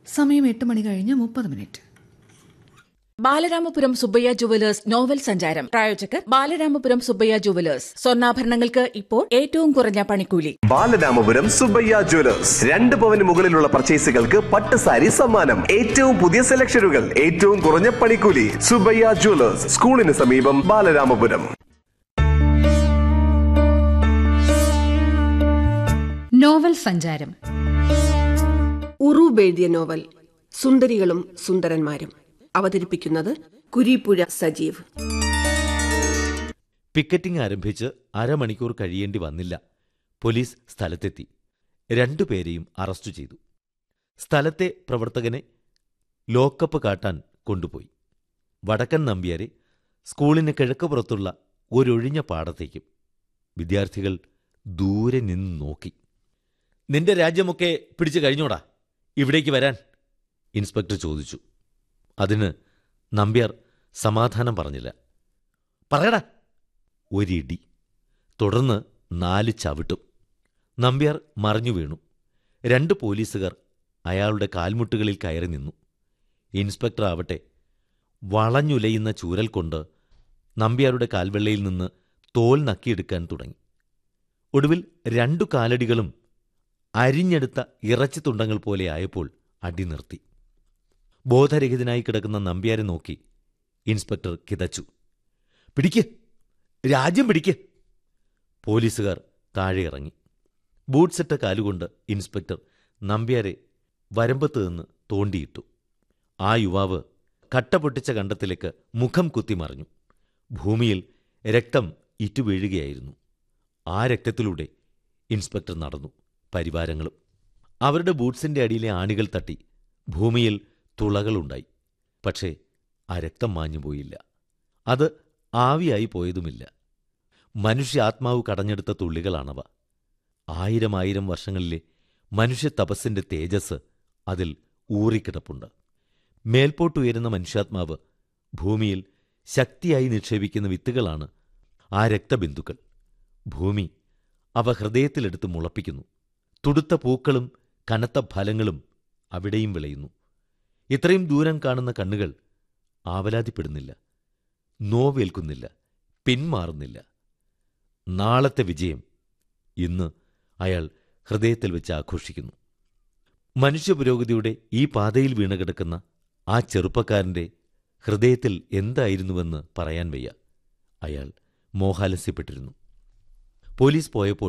സമയം എട്ട് മണി കഴിഞ്ഞ് മുപ്പത് minute Balaramapuram Subbayya jewellers novel സഞ്ചാരം പ്രായോജകർ ബാലരാമപുരം സുബ്ബയ്യ ജുവലേഴ്സ് സ്വർണ്ണാഭരണങ്ങൾക്ക് ഇപ്പോൾ ഏറ്റവും കുറഞ്ഞ പണിക്കൂലി ബാലരാമപുരം സുബയ്യ ജ്വല്ലേഴ്സ് രണ്ട് പവന് മുകളിലുള്ള പർച്ചേസുകൾക്ക് പട്ട് സാരി സമ്മാനം ഏറ്റവും പുതിയ സെലക്ഷനുകൾ ഏറ്റവും കുറഞ്ഞ പണിക്കൂലി സുബയ്യ ജ്വല്ലേഴ്സ് സ്കൂളിന് സമീപം ബാലരാമപുരം നോവൽ സഞ്ചാരം ഉറൂബ് എഴുതിയ നോവൽ സുന്ദരികളും സുന്ദരന്മാരും അവതരിപ്പിക്കുന്നത് കുരീപ്പുഴ സജീവ് പിക്കറ്റിംഗ് ആരംഭിച്ച് അരമണിക്കൂർ കഴിയേണ്ടി വന്നില്ല പോലീസ് സ്ഥലത്തെത്തി രണ്ടുപേരെയും അറസ്റ്റ് ചെയ്തു സ്ഥലത്തെ പ്രവർത്തകനെ ലോക്കപ്പ് കാട്ടാൻ കൊണ്ടുപോയി വടക്കൻ നമ്പ്യാരെ സ്കൂളിന് കിഴക്കുപുറത്തുള്ള ഒരൊഴിഞ്ഞ പാടത്തേക്കും വിദ്യാർത്ഥികൾ ദൂരെ നിന്ന് നോക്കി നിന്റെ രാജ്യമൊക്കെ പിടിച്ചു കഴിഞ്ഞോടാ ഇവിടേക്ക് വരാൻ ഇൻസ്പെക്ടർ ചോദിച്ചു അതിന് നമ്പ്യാർ സമാധാനം പറഞ്ഞില്ല പറയടാ ഒരിടി തുടർന്ന് നാല് ചവിട്ടും നമ്പ്യാർ മറിഞ്ഞു വീണു രണ്ട് പോലീസുകാർ അയാളുടെ കാൽമുട്ടുകളിൽ കയറി നിന്നു ഇൻസ്പെക്ടർ ആവട്ടെ വളഞ്ഞുലയുന്ന ചൂരൽ കൊണ്ട് നമ്പ്യാരുടെ കാൽവെള്ളയിൽ നിന്ന് തോൽ നക്കിയെടുക്കാൻ തുടങ്ങി ഒടുവിൽ രണ്ടു കാലടികളും അരിഞ്ഞെടുത്ത ഇറച്ചി തുണ്ടങ്ങൾ പോലെ ആയപ്പോൾ അടി നിർത്തി ബോധരഹിതനായി കിടക്കുന്ന നമ്പ്യാരെ നോക്കി ഇൻസ്പെക്ടർ കിതച്ചു പിടിക്ക് രാജ്യം പിടിക്ക് പോലീസുകാർ താഴെ ഇറങ്ങി ബൂട്ട്സിട്ട കാലുകൊണ്ട് ഇൻസ്പെക്ടർ നമ്പ്യാരെ വരമ്പത്ത് നിന്ന് തോണ്ടിയിട്ടു ആ യുവാവ് കട്ടപൊട്ടിച്ച കണ്ടത്തിലേക്ക് മുഖം കുത്തിമറിഞ്ഞു ഭൂമിയിൽ രക്തം ഇറ്റുവീഴുകയായിരുന്നു ആ രക്തത്തിലൂടെ ഇൻസ്പെക്ടർ നടന്നു പരിവാരങ്ങളും അവരുടെ ബൂട്ട്സിന്റെ അടിയിലെ ആണികൾ തട്ടി ഭൂമിയിൽ തുളകളുണ്ടായി പക്ഷേ ആ രക്തം മാഞ്ഞുപോയില്ല അത് ആവിയായി പോയതുമില്ല മനുഷ്യാത്മാവ് കടഞ്ഞെടുത്ത തുള്ളികളാണവ ആയിരം ആയിരം വർഷങ്ങളിലെ മനുഷ്യ തപസ്സിന്റെ തേജസ് അതിൽ ഊറിക്കിടപ്പുണ്ട് മേൽപോട്ടുയരുന്ന മനുഷ്യാത്മാവ് ഭൂമിയിൽ ശക്തിയായി നിക്ഷേപിക്കുന്ന വിത്തുകളാണ് ആ രക്തബിന്ദുക്കൾ ഭൂമി അവ ഹൃദയത്തിലെടുത്ത് മുളപ്പിക്കുന്നു തുടുത്ത പൂക്കളും കനത്ത ഫലങ്ങളും അവിടെയും വിളയുന്നു ഇത്രയും ദൂരം കാണുന്ന കണ്ണുകൾ ആവലാതിപ്പെടുന്നില്ല നോവേൽക്കുന്നില്ല പിന്മാറുന്നില്ല നാളത്തെ വിജയം ഇന്ന് അയാൾ ഹൃദയത്തിൽ വെച്ച് ആഘോഷിക്കുന്നു മനുഷ്യപുരോഗതിയുടെ ഈ പാതയിൽ വീണുകിടക്കുന്ന ആ ചെറുപ്പക്കാരന്റെ ഹൃദയത്തിൽ എന്തായിരുന്നുവെന്ന് പറയാൻ വയ്യ അയാൾ മോഹാലസ്യപ്പെട്ടിരുന്നു പോലീസ് പോയപ്പോൾ